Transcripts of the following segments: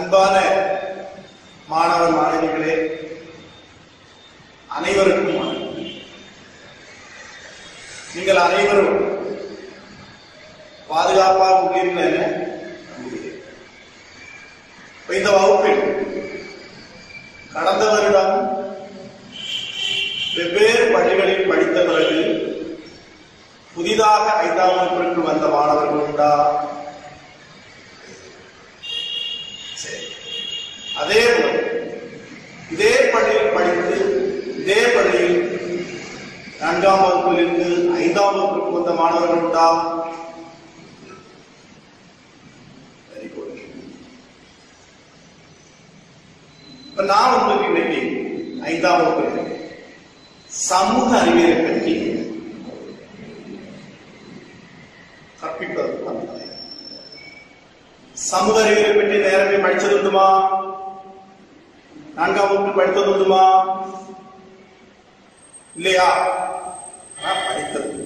அன்பான மாணவ மாணவிகளே அனைவருக்கும் வணக்கம். நீங்கள் அனைவரும் பாதுகாப்பாக உள்ளீர்கள் என நம்புகிறேன். இப்ப இந்த வகுப்பில் கடந்த வருடம் வெவ்வேறு பள்ளிகளில் படித்த பிறகு புதிதாக ஐந்தாம் வகுப்பிற்கு வந்த மாணவர்கள் உண்டா சரி அதே போல இதே பள்ளியில் படித்து இதே பள்ளியில் நான்காம் வகுப்பிலிருந்து ஐந்தாம் வகுப்புக்கு வந்த மாணவர்கள் உண்டா வெரி குட் இப்ப நான் உங்களுக்கு இன்னைக்கு ஐந்தாம் வகுப்பு சமூக அறிவியலை பற்றி கற்பிப்பது வந்தேன். சமூக அறிவியலை பற்றி நேரமே படிச்சது உண்டுமா நான்காம் வகுப்பு படித்தது உண்டுமா இல்லையா ஆனா படித்தது உண்டு.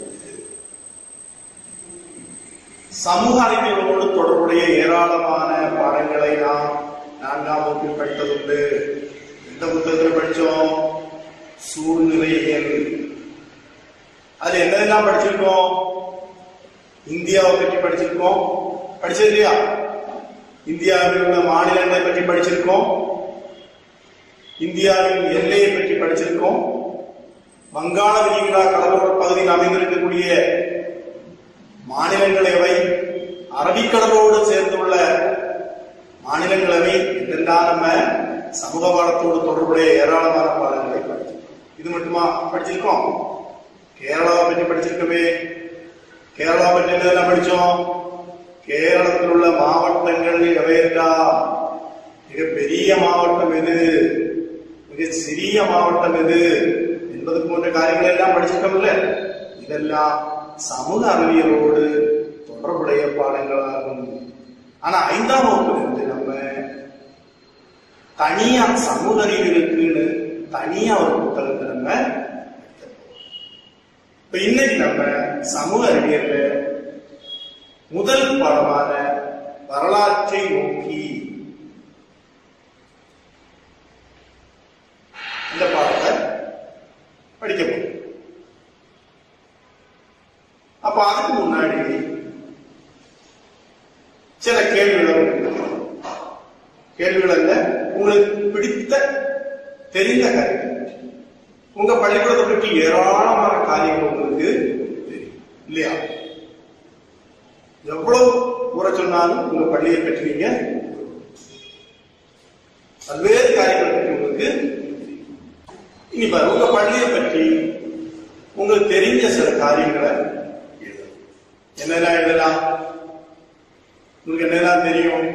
சமூக அறிவியலோடு தொடர்புடைய ஏராளமான பாடங்களை நாம் நான்காம் வகுப்பில் படித்ததுண்டு எந்த புத்தகத்தில் படிச்சோம் சூழ்நிலையியல் அதுல என்னெல்லாம் படிச்சிருக்கோம் இந்தியாவை பற்றி படிச்சிருக்கோம் படிச்சது இல்லையா இந்தியாவில் உள்ள மாநிலங்களை பற்றி படிச்சிருக்கோம் இந்தியாவின் எல்லையை பற்றி படிச்சிருக்கோம் வங்காள விரிகுடா கடலோர பகுதியில் அமைந்திருக்கக்கூடிய மாநிலங்கள் எவை அரபிக்கடலோடு சேர்ந்துள்ள மாநிலங்கள் எவை என்றெல்லாம் நம்ம சமூக பாடத்தோடு தொடர்புடைய ஏராளமான பாடங்களை படிச்சிருக்கோம் இது மட்டுமா படிச்சிருக்கோம் கேரளாவை பற்றி படிச்சிருக்கவே கேரளா பற்றி என்னெல்லாம் படிச்சோம் கேரளத்தில் உள்ள மாவட்டங்கள் எவையெல்லாம் மிக பெரிய மாவட்டம் எது மிக சிறிய மாவட்டம் எது என்பது போன்ற காரியங்கள் எல்லாம் படிச்சிருக்கோம்ல இதெல்லாம் சமூக அறிவியலோடு தொடர்புடைய பாடங்களாகும் ஆனா ஐந்தாம் வகுப்புல இருந்து நம்ம தனியா சமூக அறிவியலுக்குன்னு தனியா ஒரு புத்தகத்தை நம்ம இப்ப இன்னைக்கு நம்ம சமூக அறிவியல்ல முதல் பாடமான வரலாற்றை நோக்கி இந்த பாடத்தை படிக்க போறோம் அப்ப அதுக்கு முன்னாடி சில கேள்விகள் உண்டு. கேள்விகள் அல்ல உங்களுக்கு பிடித்த தெரிந்த காரியங்கள் உங்க பள்ளிக்கூடத்தை பற்றி ஏராளமான காரியங்கள் உங்களுக்கு தெரியும் இல்லையா எவ்வளவு கூற சொன்னாலும் உங்க பள்ளியை பற்றி நீங்க பல்வேறு காரியங்களை பற்றி உங்களுக்கு தெரியும். இனி பாரு உங்க பள்ளியை பற்றி உங்களுக்கு தெரிஞ்ச சில காரியங்களை எழுதணும் என்னெல்லாம் எழுதலாம் உங்களுக்கு என்னெல்லாம் தெரியும்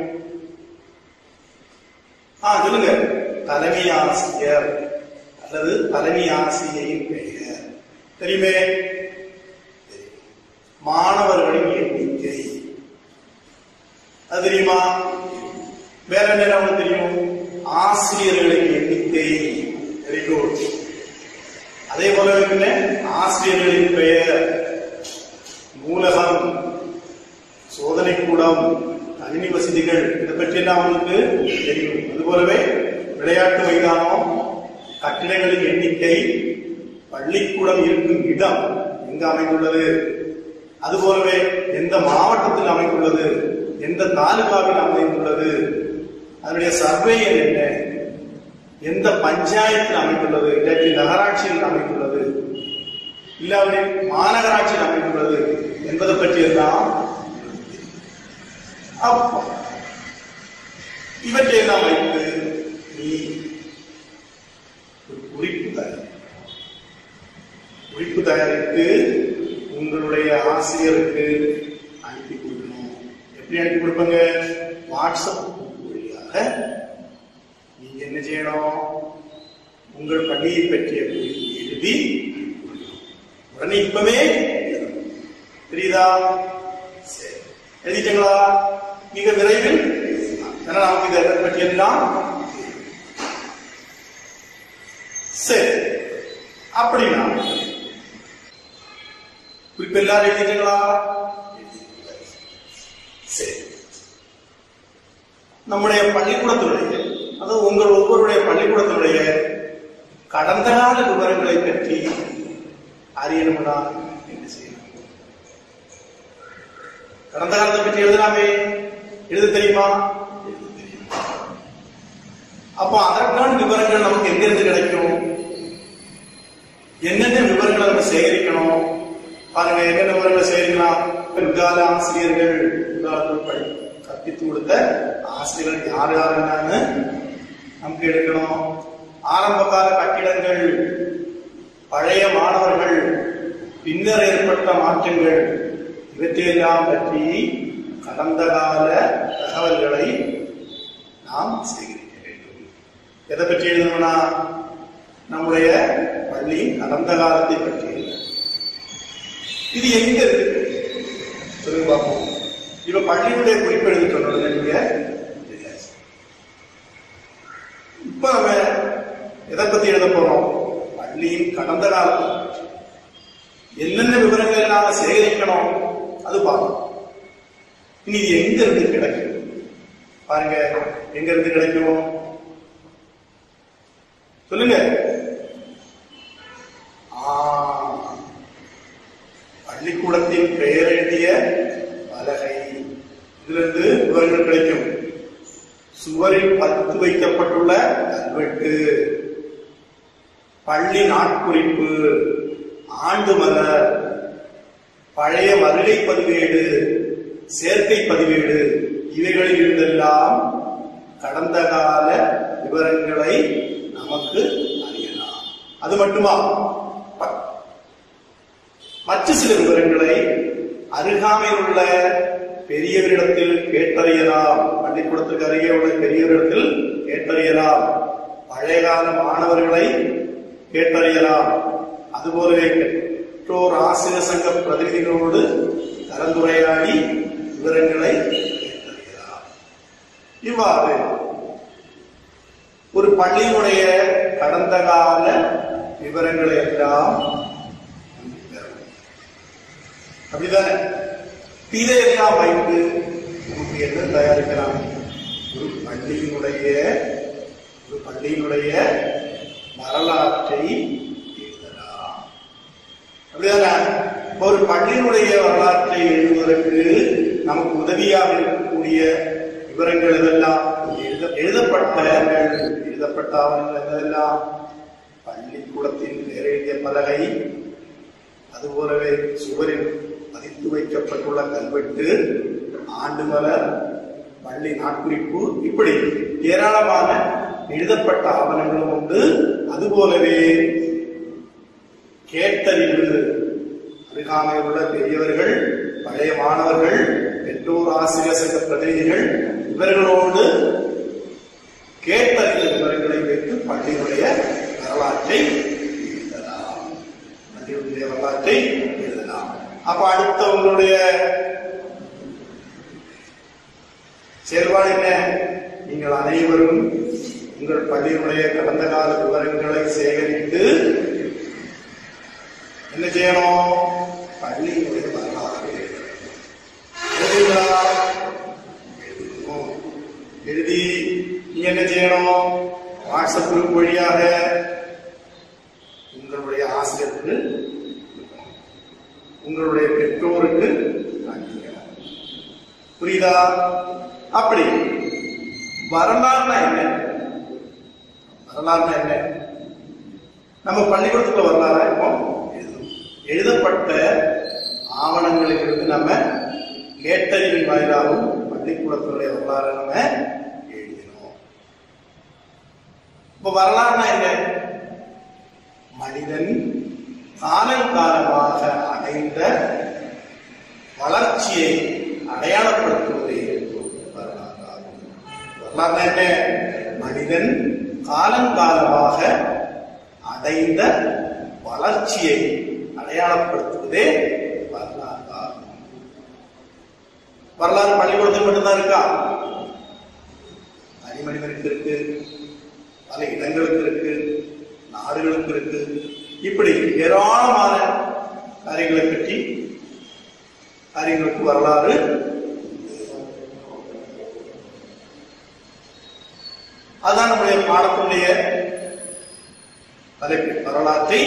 ஆ சொல்லுங்க தலைமை ஆசிரியர் அல்லது தலைமை ஆசிரியரின் பெயர் தெரியுமே தெரியும். மாணவர்களின் எண்ணிக்கை அது தெரியுமா வேற என்ன உங்களுக்கு தெரியும் ஆசிரியர்களின் எண்ணிக்கை வெரி குட் அதே போல என்ன ஆசிரியர்களின் பெயர் நூலகம் சோதனை கூடம் கணினி வசதிகள் இதை பற்றி எல்லாம் உங்களுக்கு தெரியும் அது போலவே விளையாட்டு மைதானம் கட்டிடங்களின் எண்ணிக்கை பள்ளிக்கூடம் இருக்கும் இடம் எங்க அமைந்துள்ளது அதுபோலவே எந்த மாவட்டத்தில் அமைந்துள்ளது எந்த தாலுகாவில் அமைந்துள்ளது அதனுடைய சர்வேயர் என்ன எந்த பஞ்சாயத்தில் அமைந்துள்ளது இல்லாட்டி நகராட்சியில் அமைந்துள்ளது இல்லாவிட மாநகராட்சியில் அமைந்துள்ளது என்பதை பற்றி எல்லாம் அப்போ இவற்றையெல்லாம் வைத்து நீ ஒரு குறிப்பு தயாரி குறிப்பு தயாரித்து உங்களுடைய ஆசிரியருக்கு அனுப்பி கொடுக்கணும் எப்படி அனுப்பி கொடுப்பாங்க வாட்ஸ்அப் வழியாக நீங்க என்ன செய்யணும் உங்கள் பள்ளியை பற்றிய குறிப்பு எழுதி உடனே இப்பவே எழுதணும். தெரியுதா சரி எழுதிட்டீங்களா மிக விரைவில் எழுதலாம். ஏன்னா நமக்கு இதை பற்றி எல்லாம் சரி அப்படின்னா குறிப்பு எல்லாரும் எழுதிட்டீங்களா சரி நம்முடைய பள்ளிக்கூடத்தினுடைய அதாவது உங்கள் ஒவ்வொருடைய பள்ளிக்கூடத்தினுடைய கடந்த கால விவரங்களை பற்றி அறியணும்னா என்ன செய்யணும் கடந்த காலத்தை பற்றி எழுதலாமே எழுத தெரியுமா எழுத தெரியும் அப்ப அதற்கான விவரங்கள் நமக்கு எங்கிருந்து கிடைக்கும் என்னென்ன விவரங்களை நம்ம சேகரிக்கணும் பாருங்க என்னென்ன விவரங்களை சேகரிக்கலாம் பிற்கால ஆசிரியர்கள் பிற்காலத்தில் படி கற்பித்து கொடுத்த ஆசிரியர்கள் யார் யார் என்னன்னு நமக்கு எடுக்கணும் ஆரம்ப கால கட்டிடங்கள் பழைய மாணவர்கள் பின்னர் ஏற்பட்ட மாற்றங்கள் இவற்றையெல்லாம் பற்றி கடந்த கால தகவல்களை நாம் சேகரிக்க வேண்டும் எதை பற்றி எழுதணும்னா நம்முடைய பள்ளி கடந்த காலத்தை பற்றி எழுதணும். இது எங்க இருக்கு சொல்லுங்க பார்ப்போம் இப்ப பள்ளியுடைய குறிப்பு எழுதி சொன்னது நீங்க இப்ப நம்ம எதை பத்தி எழுத போறோம் பள்ளியின் கடந்த காலத்தை பற்றி. என்னென்ன விவரங்கள் நாம சேகரிக்கணும் அது பார்க்கணும் இனி இது எங்க இருந்து கிடைக்கும் பாருங்க எங்க இருந்து கிடைக்கும் சொல்லுங்க ஆ, பள்ளிக்கூடத்தின் பெயர் எழுதிய பலகை இதிலிருந்து விவரங்கள் கிடைக்கும் சுவரில் பத்து வைக்கப்பட்டுள்ள கல்வெட்டு பள்ளி நாட்குறிப்பு ஆண்டு மலர் பழைய வருகை பதிவேடு சேர்க்கை பதிவேடு இவைகளில் இருந்தெல்லாம் கடந்த கால விவரங்களை நமக்கு அறியலாம் அது மட்டுமா ப- மற்ற சில விவரங்களை அருகாமையில் உள்ள பெரியவரிடத்தில் கேட்டறியலாம் பள்ளிக்கூடத்துக்கு அருகே உள்ள பெரியவரிடத்தில் கேட்டறியலாம் பழைய கால மாணவர்களை கேட்டறியலாம் அதுபோலவே பெற்றோர் ஆசிரியர் சங்க பிரதிநிதிகளோடு கலந்துரையாடி விவரங்களை கேட்டறியலாம் இவ்வாறு ஒரு பள்ளியினுடைய கடந்த கால விவரங்களை எல்லாம் நமக்கு பெறணும். அப்படிதானே இதையெல்லாம் வைத்து நமக்கு என்ன தயாரிக்கலாம் ஒரு பள்ளியினுடைய ஒரு பள்ளியினுடைய வரலாற்றை எழுதலாம் அப்படிதானே இப்ப ஒரு பள்ளியினுடைய வரலாற்றை எழுதுவதற்கு நமக்கு உதவியாக இருக்கக்கூடிய விவரங்கள் எதெல்லாம் எழுத- எழுதப்பட்ட எழுதப்பட்ட ஆவணங்கள் எதெல்லாம் பள்ளிக்கூடத்தின் பெயர் எழுதிய பலகை அதுபோலவே சுவரில் பதித்து வைக்கப்பட்டுள்ள கல்வெட்டு ஆண்டு மலர் பள்ளி நாட்குறிப்பு இப்படி ஏராளமான எழுதப்பட்ட ஆவணங்களும் உண்டு அதுபோலவே கேட்டறிவு அருகாமையில் உள்ள பெரியவர்கள் பழைய மாணவர்கள் பெற்றோர் ஆசிரியர் சங்க பிரதிநிதிகள் இவர்களோடு கேட்டறிந்த விவரங்களை வைத்து பள்ளியினுடைய வரலாற்றை எழுதலாம் பள்ளியினுடைய வரலாற்றை எழுதலாம் அப்ப அடுத்த உங்களுடைய செயல்பாடு என்ன நீங்கள் அனைவரும் உங்கள் பள்ளியினுடைய கடந்த கால விவரங்களை சேகரித்து என்ன செய்யணும் பள்ளியினுடைய வரலாறு எழுதுங்களா? எழுதணும். எழுதி நீங்க என்ன செய்யணும் வாட்ஸ்அப் குரூப் வழியாக உங்களுடைய ஆசிரியருக்கு உங்களுடைய பெற்றோருக்கு காண்பிக்கணும். புரியுதா அப்படி வரலாறுனா என்ன வரலாறுனா என்ன நம்ம பள்ளிக்கூடத்துல வரலாறா இருக்கும் எழுதணும். எழுதப்பட்ட ஆவணங்களிலிருந்து நம்ம கேட்டறிவின் வாயிலாகவும் பள்ளிக்கூடத்தினுடைய வரலாறு நம்ம எழுதினோம் இப்ப வரலாறுனா என்ன மனிதன் காலங்காலமாக அடைந்த வளர்ச்சியை அடையாளப்படுத்துவதே வரலாறாகும் வரலாறுனா என்ன மனிதன் காலங்காலமாக அடைந்த வளர்ச்சியை அடையாளப்படுத்துவதே வரலாறு ஆகும் வரலாறு பள்ளிக்கூடத்தில் மட்டும்தான் இருக்கா தனி மனிதனுக்கு இருக்கு பல இடங்களுக்கு இருக்கு நாடுகளுக்கு இருக்கு இப்படி ஏராளமான காரியங்களை பற்றி காரியங்களுக்கு வரலாறு அதுதான் நம்முடைய பாடத்தினுடைய தலைப்பு வரலாற்றை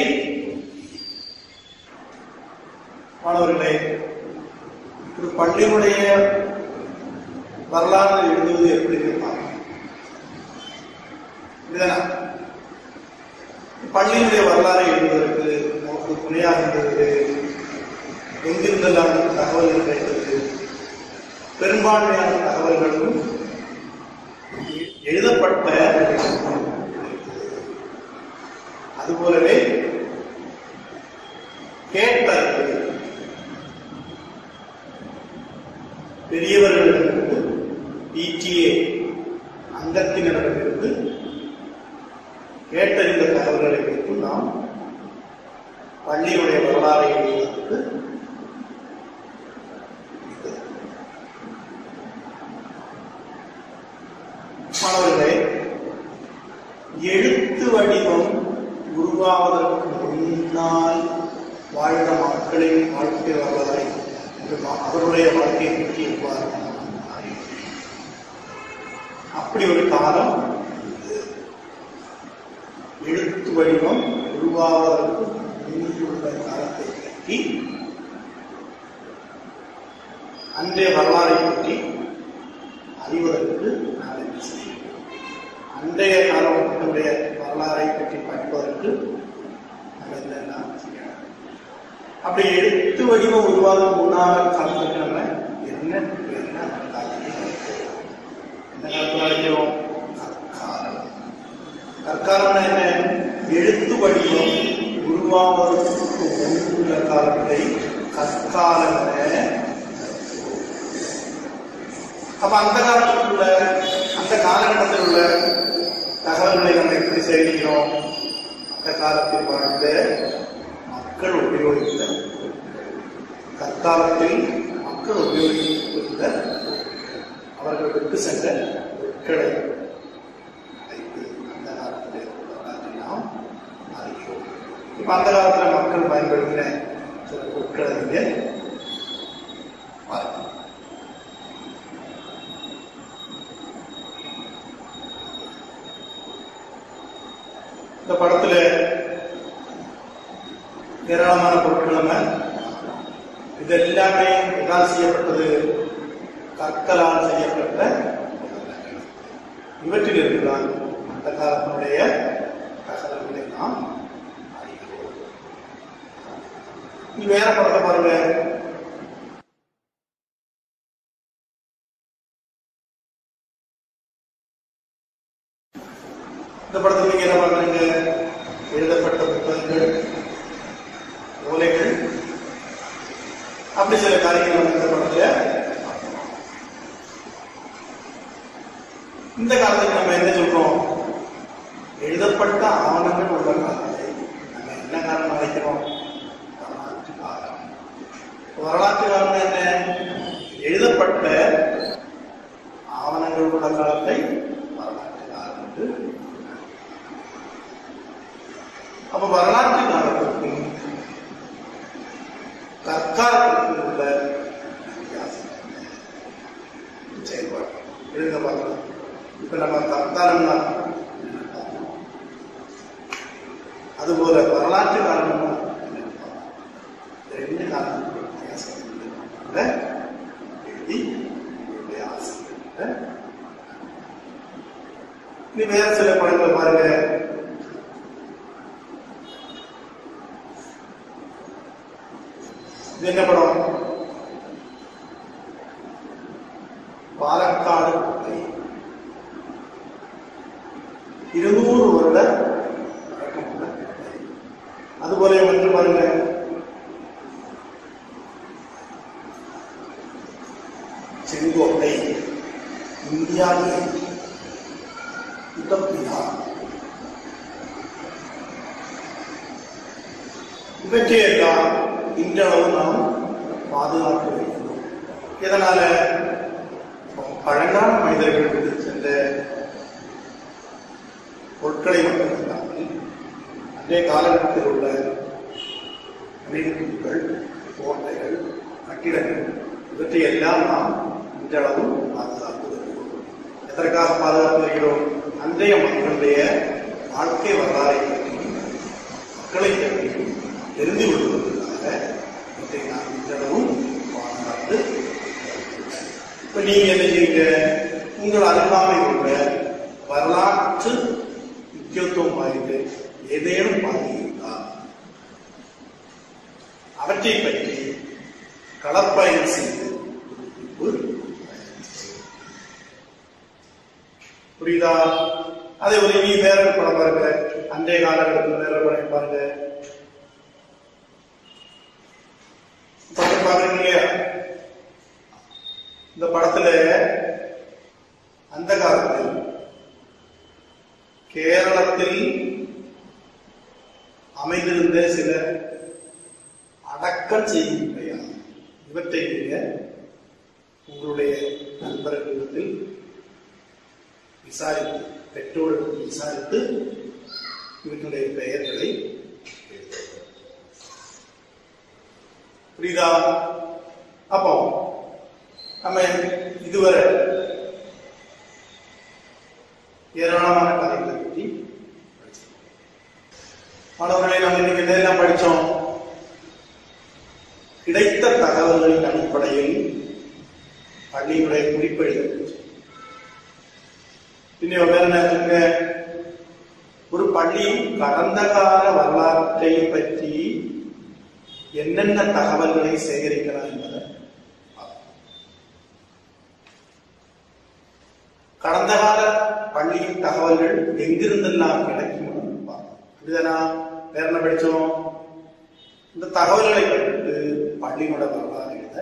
மாணவர்களே ஒரு பள்ளியினுடைய வரலாறு எழுதுவது எப்படி பார்க்கணும் இதுதானா பள்ளியினுடைய வரலாறை எழுதுவதற்கு நமக்கு துணையாக இருந்தது எங்கிருந்தெல்லாம் தகவல்கள் கிடைத்தது பெரும்பான்மையான தகவல்களும் எழுதப்பட்ட அதுபோலவே கேட்டறிவு பெரியவர்களிடமிருந்து பிடிஏ அங்கத்தினரிடமிருந்து கேட்டறிந்த தகவல்களை வைத்து நாம் பள்ளியுடைய வரலாறை எழுதுவதற்கு மாணவர்களே எழுத்து வடிவம் உருவாவதற்கு முன்னால் வாழ்ந்த மக்களின் வாழ்க்கை வரலாறை அவருடைய வாழ்க்கையை பற்றி எவ்வாறு அப்படி ஒரு காலம் எழுத்து வடிவம் உருவாவதற்கு முன்னுள்ள காலத்தை பற்றி அன்றைய வரலாறை பற்றி அறிவதற்கு நான் என்ன செய்கிறேன் அன்றைய காலத்தினுடைய வரலாறை பற்றி படிப்பதற்கு நம்ம என்னெல்லாம் செய்யணும் அப்படி எழுத்து வடிவம் உருவாக முன்னாள் காலத்துக்கு நம்ம என்ன என்ன என்ன காலத்தில் அழைக்கிறோம் கற்காலம் கற்காலம்னா என்ன எழுத்து வடிவம் உருவாவதற்கு முன்னுள்ள காலத்தை கற்காலம் அப்ப அந்த காலத்தில் உள்ள அந்த காலகட்டத்தில் உள்ள தகவல்களை நம்ம எப்படி சேகரிக்கிறோம் அந்த காலத்தில் வாழ்ந்த மக்கள் உபயோகித்த கற்காலத்தில் மக்கள் உபயோகித்திருந்த அவர்கள் விட்டு சென்ற பொருட்களை வைத்து அந்த காலத்தில் வரலாற்றை நாம் அறிகிறோம் இப்ப அந்த காலத்தில் மக்கள் பயன்படுத்தின சில பொருட்களை நீங்க பார்க்கலாம் இந்த படத்துல ஏராளமான பொருட்கள் நம்ம இது எல்லாமே எதால் செய்யப்பட்டது கற்களால் செய்யப்பட்ட இவற்றில் இருந்துதான் அந்த காலத்தினுடைய தகவல்களை நாம் அறிகிறோம் நீ வேற படத்தை பாருங்க இந்த படத்தில் நீங்க என்ன பாக்குறீங்க எழுதப்பட்ட புத்தகங்கள் ஓலைகள் அப்படி சில காரியங்கள் நம்ம இந்த படத்துல இந்த காலத்துக்கு நம்ம என்ன சொல்றோம் எழுதப்பட்ட ஆவணங்கள் உள்ள காலத்தை நம்ம என்ன காரணம் அழைக்கிறோம் வரலாற்று காலம் வரலாற்று காலம் என்ன எழுதப்பட்ட ஆவணங்கள் உள்ள காலத்தை வரலாற்று காலம் என்று அப்ப வரலாற்று காலத்திற்கும் கற்காலத்திற்கும் உள்ள வித்தியாசம் என்ன? செயல்பாடு எழுத பார்க்கலாம் இப்ப நம்ம கற்காலம்னா என்னன்னு பார்ப்போம். அதுபோல வரலாற்று காலம்னா என்னன்னு பார்ப்போம். இந்த ரெண்டு காலத்துக்கும் வித்தியாசம் இருக்கு. அதை எழுதி உங்களுடைய ஆசிரியர்கிட்ட இனி வேற சில படங்களை பாருங்க இது என்ன படம் பாலக்காடு கோட்டை இருநூறு வருட பழக்கமுள்ள கோட்டை. அதுபோல வந்து பாருங்க செங்கோட்டை இந்தியாவில் உத்தப்பியா இவற்றையெல்லாம் இன்றளவு நாம் பாதுகாத்து வைக்கிறோம் இதனால பழங்கால மனிதர்கள் விட்டு சென்ற பொருட்களை மட்டும் இல்லாமல் அன்றைய காலகட்டத்தில் உள்ள நினைவுகள் கோட்டைகள் கட்டிடங்கள் இவற்றை எல்லாம் நாம் இன்றளவும் பாதுகாத்து வருகிறோம் எதற்காக பாதுகாத்து வருகிறோம் அன்றைய மக்களுடைய வாழ்க்கை வரலாறை பற்றியும் மக்களை பற்றியும் தெரிந்து கொள்வதற்காக இதை நான் இன்றளவும் பாதுகாத்து இப்ப நீங்க என்ன செய்யுங்க உங்கள் அருகாமை உள்ள வரலாற்று முக்கியத்துவம் வாய்ந்த ஏதேனும் பகுதி இருந்தால் அவற்றை பற்றி களப்பயணம் செய்து ஒரு புரியுதா அதே ஒரு நீ வேற ஒரு படம் பாருங்க அன்றைய காலகட்டத்தில் வேற ஒரு படம் பாருங்க படம் பாருங்க இல்லையா இந்த படத்துல அந்த காலத்தில் கேரளத்தில் அமைந்திருந்த சில அடக்கம் செய்யும் முறையாக இவற்றை நீங்க உங்களுடைய நண்பர்களிடத்தில் விசாரித்து பெற்றோரிடம் விசாரித்து இவற்றுடைய பெயர்களை எழுதுங்கள். புரியுதா அப்போ நம்ம இதுவரை ஏராளமான கதைகளை பற்றி படிச்சிருக்கோம். மாணவர்களை நம்ம இன்னைக்கு எதெல்லாம் படிச்சோம் கிடைத்த தகவல்களின் அடிப்படையில் பள்ளியுடைய குறிப்பு எழுத படிச்சோம். இன்னும் வேற என்ன இருக்குங்க ஒரு பள்ளி கடந்த கால வரலாற்றை பற்றி என்னென்ன தகவல்களை சேகரிக்கலாம் என்பதை பார்ப்போம். கடந்த கால பள்ளியின் தகவல்கள் எங்கிருந்தெல்லாம் கிடைக்கும் பார்ப்போம். அப்படிதானா வேற என்ன படிச்சோம் இந்த தகவல்களை படித்து பள்ளியோட வரலாறு எழுத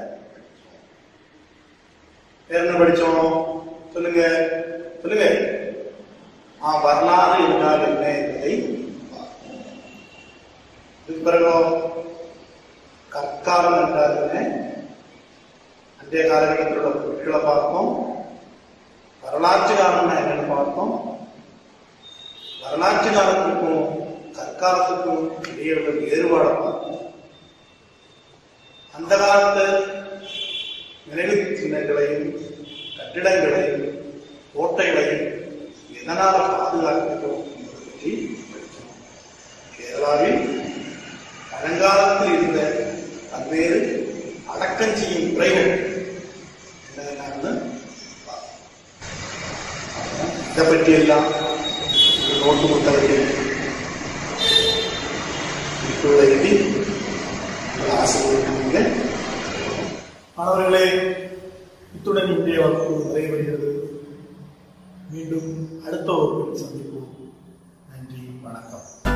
வேற என்ன படிச்சோம் சொல்லுங்க சொல்லுங்க ஆ வரலாறு என்றால் என்ன என்பதை பார்ப்போம். இதுக்கு பிறகு கற்காலம் என்றால் என்ன அன்றைய காலகட்டத்தில் உள்ள பொருட்களை பார்த்தோம் வரலாற்று காலம்னா என்னன்னு பார்த்தோம் வரலாற்று காலத்துக்கும் கற்காலத்துக்கும் இடையே உள்ள வேறுபாடை பார்த்தோம் அந்த காலத்து நினைவு சின்னங்களையும் கட்டிடங்களையும் கோட்டைகளையும் எதனால பாதுகாக்கிறோம் என்பதை பற்றி படித்தோம் கேரளாவில் பழங்காலத்தில் இருந்த பல்வேறு அடக்கம் செய்யும் முறைகள் என்னென்னு பார்த்தோம். இதை பற்றி எல்லாம் நோட்டு புத்தகத்தில் குறிப்புகளை எழுதி உங்கள் ஆசிரியருக்கு நீங்கள் மாணவர்களே இத்துடன் இன்றைய வகுப்பு நிறைவடைகிறது மீண்டும் அடுத்த வகுப்பில் சந்திப்போம் நன்றி வணக்கம்